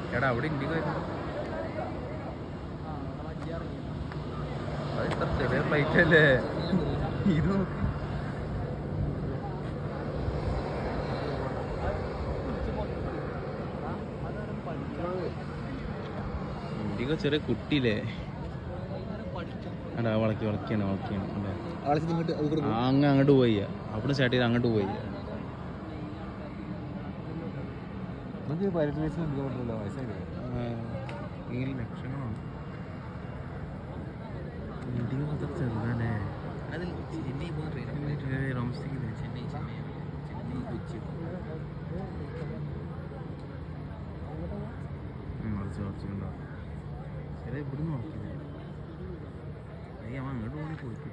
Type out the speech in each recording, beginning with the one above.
എടാ അവിടെ ഇൻഡിഗോ ആയിരുന്നു അത് ഇത്ര ചെറിയ ഫ്ലൈറ്റ് അല്ലേ ഇത് നോക്ക് ഇൻഡിഗോ ചെറിയ കുട്ടിയില്ലേ എടാ വളക്കി വളക്കിയാണ് വളക്കിയാണ് അല്ലേ ആളെ ഇങ്ങോട്ട് അത് കൂടെ ആ, അങ്ങ് അങ്ങോട്ട് പോയി അവിടെ സ്റ്റാർട്ട് ചെയ്ത് അങ്ങോട്ട് പോയി നമുക്ക് പൈലറ്റ് ലൈസൻസ് എടുക്കാൻ പറ്റില്ല വയസ്സായില്ലേ ഇങ്ങനെ ലക്ഷണമാണ് ഇൻഡിഗോ അത്ര ചെറുതല്ലേ അതിൽ ചെന്നൈ പോകാൻ ചെന്നൈ റോംസ്റ്റിക്കില്ലേ ചെന്നൈ ചെന്നൈ ചെന്നൈ കൊച്ചി കുറച്ച് കുറച്ചുണ്ടോ ചെറിയ ഇവിടുന്ന് നോക്കിയത് അയ്യ അവൻ അങ്ങോട്ട് പോകണേ പോയിട്ട്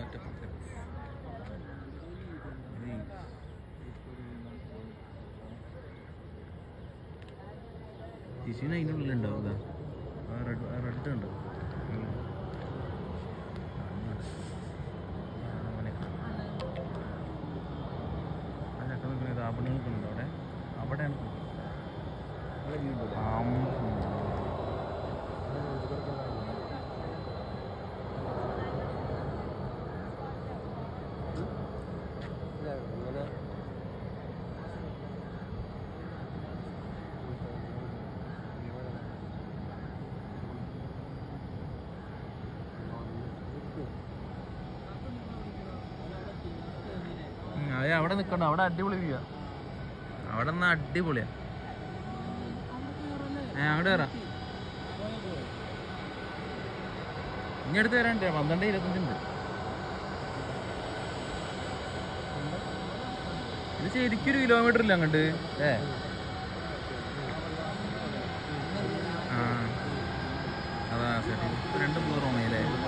ജിഷിന് അതിൻ്റെ ഉള്ളിലുണ്ടാവും ഇതാ ആ റെഡ് ആ റെഡ് ഉണ്ടോ ആ ചക്ക നിൽക്കുന്നത് അവിടെ നിൽക്കുന്നുണ്ടോ അവിടെ അവിടെയാണ് ആം. ഉം, അതെ അവിടെ നിൽക്കണ്ട അവിടെ അടിപൊളി വ്യൂ അവിടെ നിന്നാ അടിപൊളിയാ ഏ അങ്ങോട്ട് കയറാം ഇനി അടുത്ത് വരാണ്ട് പന്ത്രണ്ട് ഇരുപത്തഞ്ചുണ്ട് ഇത് ശരിക്കും ഒരു കിലോമീറ്റർ ഇല്ല അങ്ങോട്ട് ഏ ആ അതാ ശരി രണ്ട് ഫ്ലോർ ഓണല്ലേ